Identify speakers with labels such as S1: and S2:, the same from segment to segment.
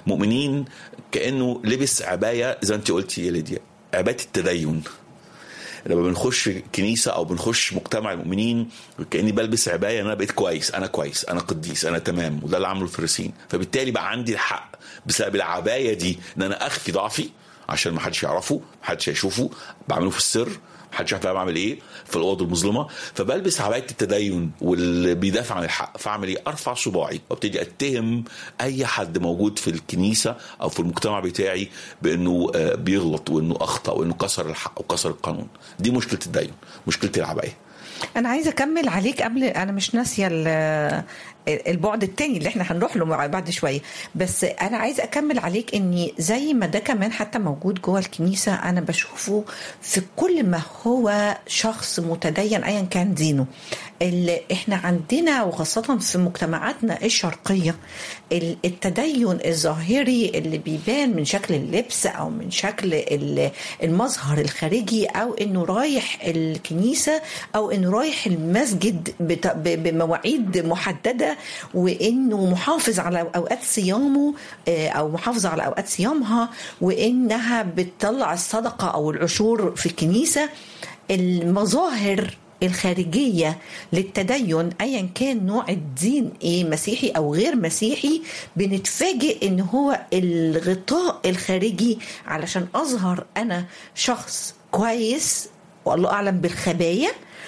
S1: مؤمنين كانه لبس عبايه زي ما انت قلتي يا ليديا عبايه التدين لما بنخش كنيسه او بنخش مجتمع المؤمنين كاني بلبس عبايه ان انا بقيت كويس انا كويس انا قديس انا تمام وده اللي عمله الفريسين فبالتالي بقى عندي الحق بسبب العبايه دي ان انا اخفي ضعفي عشان ما حدش يعرفه ما حدش هيشوفه بعمله في السر محدش عارف انا بعمل ايه في الاوض المظلمه فبلبس عبايه التدين واللي بيدافع عن الحق فاعمل ايه؟ ارفع صباعي وابتدي اتهم اي حد موجود في الكنيسه او في المجتمع بتاعي بانه آه، بيغلط وانه اخطا وانه كسر الحق وكسر القانون دي مشكله التدين مشكله العبايه
S2: انا عايزه اكمل عليك قبل انا مش ناسيه ال- البعد التاني اللي احنا هنروح له مع- بعد شويه بس انا عايزه اكمل عليك اني زي ما ده كمان حتى موجود جوه الكنيسه انا بشوفه في كل ما هو شخص متدين ايا كان دينه اللي احنا عندنا وخاصه في مجتمعاتنا الشرقيه ال- التدين الظاهري اللي بيبان من شكل اللبس او من شكل ال- المظهر الخارجي او انه رايح الكنيسه او انه رايح المسجد بت- ب- بمواعيد محدده وانه محافظ على اوقات صيامه آه، او محافظه على اوقات صيامها وانها بتطلع الصدقه او العشور في الكنيسه المظاهر الخارجية للتدين أيا كان نوع الدين إيه مسيحي أو غير مسيحي بنتفاجئ إن هو الغطاء الخارجي علشان أظهر أنا شخص كويس والله أعلم بالخبايا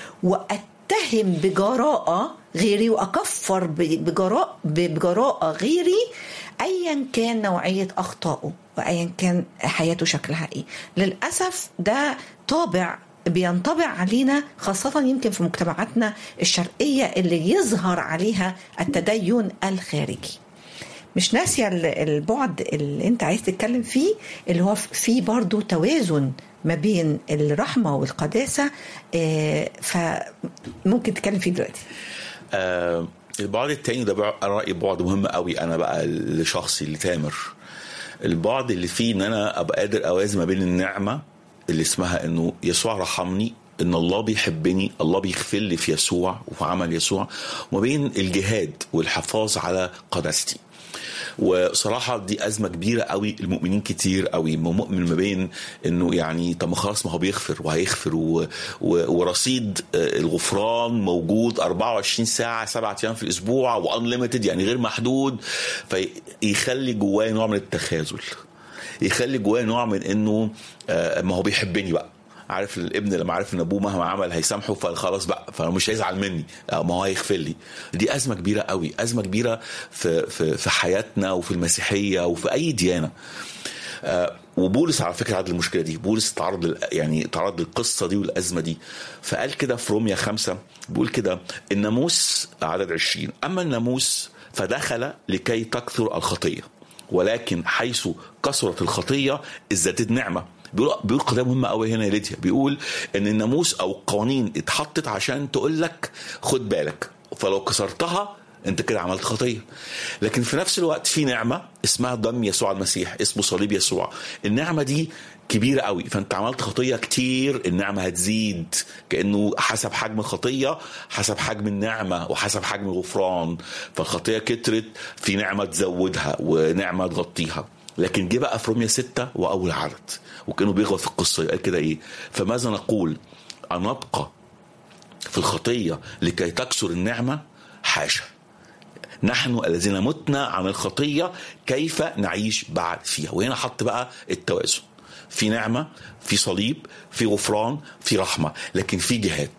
S2: وأتهم بجراءة غيري وأكفر ب- بجراء بجراءة غيري أيا كان نوعية أخطائه وأيا كان حياته شكلها إيه للأسف ده طابع بينطبع علينا خاصة يمكن في مجتمعاتنا الشرقية اللي يظهر عليها التدين الخارجي مش ناسية ال- البعد اللي انت عايز تتكلم فيه اللي هو في برضو توازن ما بين الرحمة والقداسة آه، فممكن تتكلم فيه دلوقتي
S1: آه البعد التاني ده بقى انا رايي بعد مهم قوي انا بقى لشخصي لتامر البعد اللي فيه ان انا ابقى قادر اوازن ما بين النعمه اللي اسمها انه يسوع رحمني ان الله بيحبني الله بيغفر لي في يسوع وفي عمل يسوع وما بين الجهاد والحفاظ على قداستي وصراحه دي ازمه كبيره قوي المؤمنين كتير قوي مؤمن ما بين انه يعني طب ما خلاص ما هو بيغفر وهيغفر و... و... ورصيد آه، الغفران موجود 24 ساعه سبعة ايام في الاسبوع وانليمتد يعني غير محدود فيخلي جواه نوع من التخاذل يخلي جواه نوع من انه آه، ما هو بيحبني بقى عارف الابن لما عارف ان ابوه مهما عمل هيسامحه فخلاص بقى فمش هيزعل مني آه، ما هو هيغفر لي دي ازمه كبيره قوي ازمه كبيره في في في حياتنا وفي المسيحيه وفي اي ديانه آه، وبولس على فكره عدل المشكله دي بولس تعرض لل- يعني تعرض للقصه دي والازمه دي فقال كده في روميا خمسة بيقول كده الناموس عدد 20 اما الناموس فدخل لكي تكثر الخطيه ولكن حيث كثرت الخطيه ازدادت نعمه بيقول بيقول قضيه مهمه قوي هنا يا ليديا بيقول ان الناموس او القوانين اتحطت عشان تقول لك خد بالك فلو كسرتها انت كده عملت خطيه لكن في نفس الوقت في نعمه اسمها دم يسوع المسيح اسمه صليب يسوع النعمه دي كبيره قوي فانت عملت خطيه كتير النعمه هتزيد كانه حسب حجم الخطيه حسب حجم النعمه وحسب حجم الغفران فالخطيه كترت في نعمه تزودها ونعمه تغطيها لكن جه بقى في روميا ستة واول عدد وكانوا بيغلط في القصه قال كده ايه فماذا نقول ان نبقى في الخطيه لكي تكسر النعمه حاشا نحن الذين متنا عن الخطيه كيف نعيش بعد فيها وهنا حط بقى التوازن في نعمه في صليب في غفران في رحمه لكن في جهاد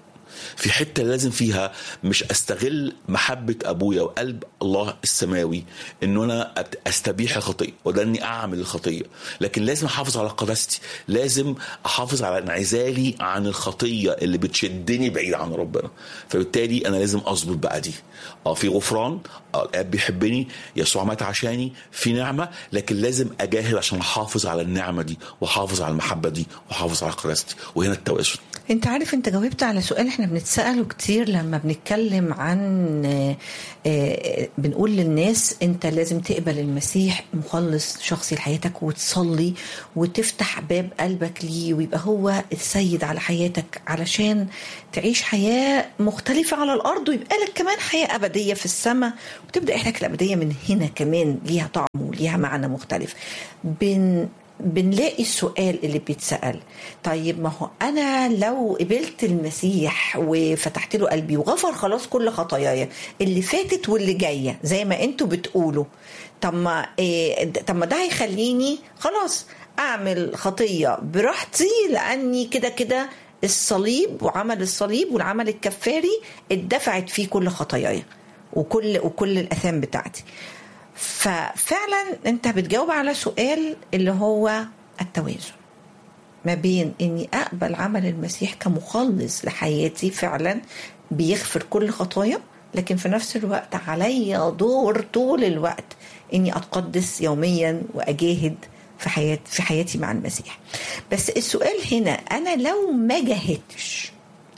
S1: في حته لازم فيها مش استغل محبه ابويا وقلب الله السماوي انه انا أت- استبيح الخطيه وده اني اعمل الخطيه لكن لازم احافظ على قداستي لازم احافظ على انعزالي عن الخطيه اللي بتشدني بعيد عن ربنا فبالتالي انا لازم اظبط بقى دي اه في غفران اه الاب بيحبني يسوع مات عشاني في نعمه لكن لازم اجاهد عشان احافظ على النعمه دي واحافظ على المحبه دي واحافظ على قداستي وهنا التوازن
S2: انت عارف انت جاوبت على سؤال احنا بنتساله كتير لما بنتكلم عن آه، آه، بنقول للناس انت لازم تقبل المسيح مخلص شخصي لحياتك وتصلي وتفتح باب قلبك ليه ويبقى هو السيد على حياتك علشان تعيش حياة مختلفة على الأرض ويبقى لك كمان حياة أبدية في السماء وتبدأ رحلتك الأبدية من هنا كمان ليها طعم وليها معنى مختلف بن بنلاقي السؤال اللي بيتسأل طيب ما هو أنا لو قبلت المسيح وفتحت له قلبي وغفر خلاص كل خطاياي اللي فاتت واللي جاية زي ما انتوا بتقولوا طب ما إيه طب ما ده هيخليني خلاص أعمل خطية براحتي لأني كده كده الصليب وعمل الصليب والعمل الكفاري اتدفعت فيه كل خطاياي وكل وكل الآثام بتاعتي ففعلا انت بتجاوب على سؤال اللي هو التوازن ما بين اني اقبل عمل المسيح كمخلص لحياتي فعلا بيغفر كل خطايا لكن في نفس الوقت عليا دور طول الوقت اني اتقدس يوميا واجاهد في حياتي في حياتي مع المسيح بس السؤال هنا انا لو ما جاهدتش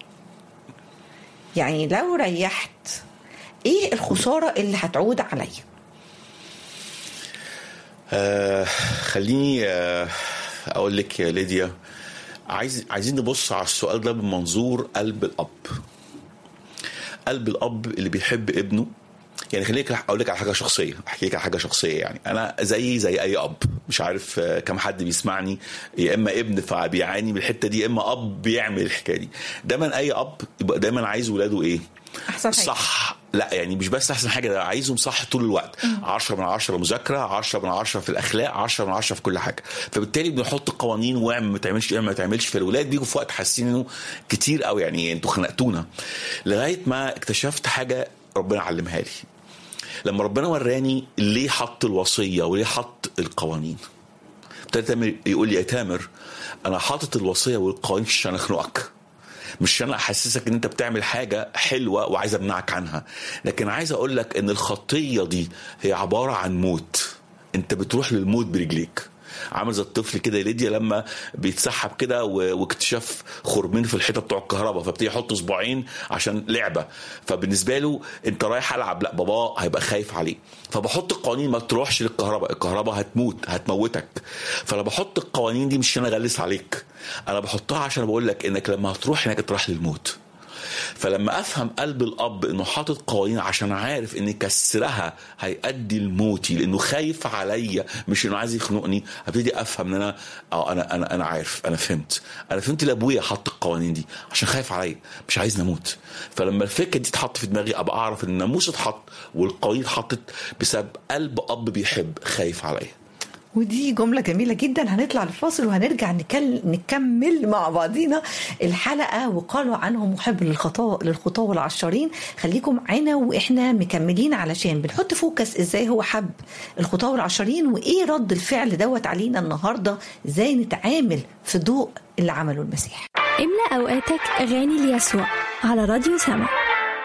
S2: يعني لو ريحت ايه الخساره اللي هتعود عليا
S1: آه خليني آه اقول لك يا ليديا عايز عايزين نبص على السؤال ده بمنظور قلب الاب قلب الاب اللي بيحب ابنه يعني خليني اقول لك على حاجه شخصيه احكي لك على حاجه شخصيه يعني انا زي زي اي اب مش عارف آه، كم حد بيسمعني يا اما ابن فبيعاني من الحته دي يا اما اب بيعمل الحكايه دي دايما اي اب يبقى دايما عايز ولاده ايه
S2: احسن حاجه
S1: صح لا يعني مش بس احسن حاجه ده عايزهم صح طول الوقت 10 من 10 مذاكره 10 من 10 في الاخلاق 10 من 10 في كل حاجه فبالتالي بنحط قوانين واعمل ما تعملش اعمل ما تعملش فالولاد بيجوا في وقت حاسين انه كتير قوي يعني انتوا خنقتونا لغايه ما اكتشفت حاجه ربنا علمها لي لما ربنا وراني ليه حط الوصيه وليه حط القوانين ابتدى تامر يقول لي يا تامر انا حاطط الوصيه والقوانين مش عشان اخنقك مش عشان احسسك ان انت بتعمل حاجه حلوه وعايز امنعك عنها لكن عايز اقول لك ان الخطيه دي هي عباره عن موت انت بتروح للموت برجليك عامل زي الطفل كده يا ليديا لما بيتسحب كده و- واكتشاف خرمين في الحيطه بتوع الكهرباء فابتدي يحط صباعين عشان لعبه فبالنسبه له انت رايح العب لا بابا هيبقى خايف عليه فبحط القوانين ما تروحش للكهرباء الكهرباء هتموت هتموتك فانا بحط القوانين دي مش عشان اغلس عليك انا بحطها عشان بقول لك انك لما هتروح هناك تروح للموت فلما افهم قلب الاب انه حاطط قوانين عشان عارف ان كسرها هيؤدي لموتي لانه خايف عليا مش انه عايز يخنقني ابتدي افهم ان انا اه انا انا انا عارف انا فهمت انا فهمت ليه ابويا حط القوانين دي عشان خايف عليا مش عايز نموت فلما الفكره دي تتحط في دماغي ابقى اعرف ان الناموس اتحط والقوانين اتحطت بسبب قلب اب بيحب خايف عليا
S2: ودي جملة جميلة جدا هنطلع الفاصل وهنرجع نكل... نكمل مع بعضينا الحلقة وقالوا عنه محب للخطاء للخطاة والعشارين خليكم معانا واحنا مكملين علشان بنحط فوكس ازاي هو حب الخطاة والعشارين وايه رد الفعل دوت علينا النهاردة ازاي نتعامل في ضوء اللي عمله المسيح
S3: املأ أوقاتك أغاني ليسوع على راديو سما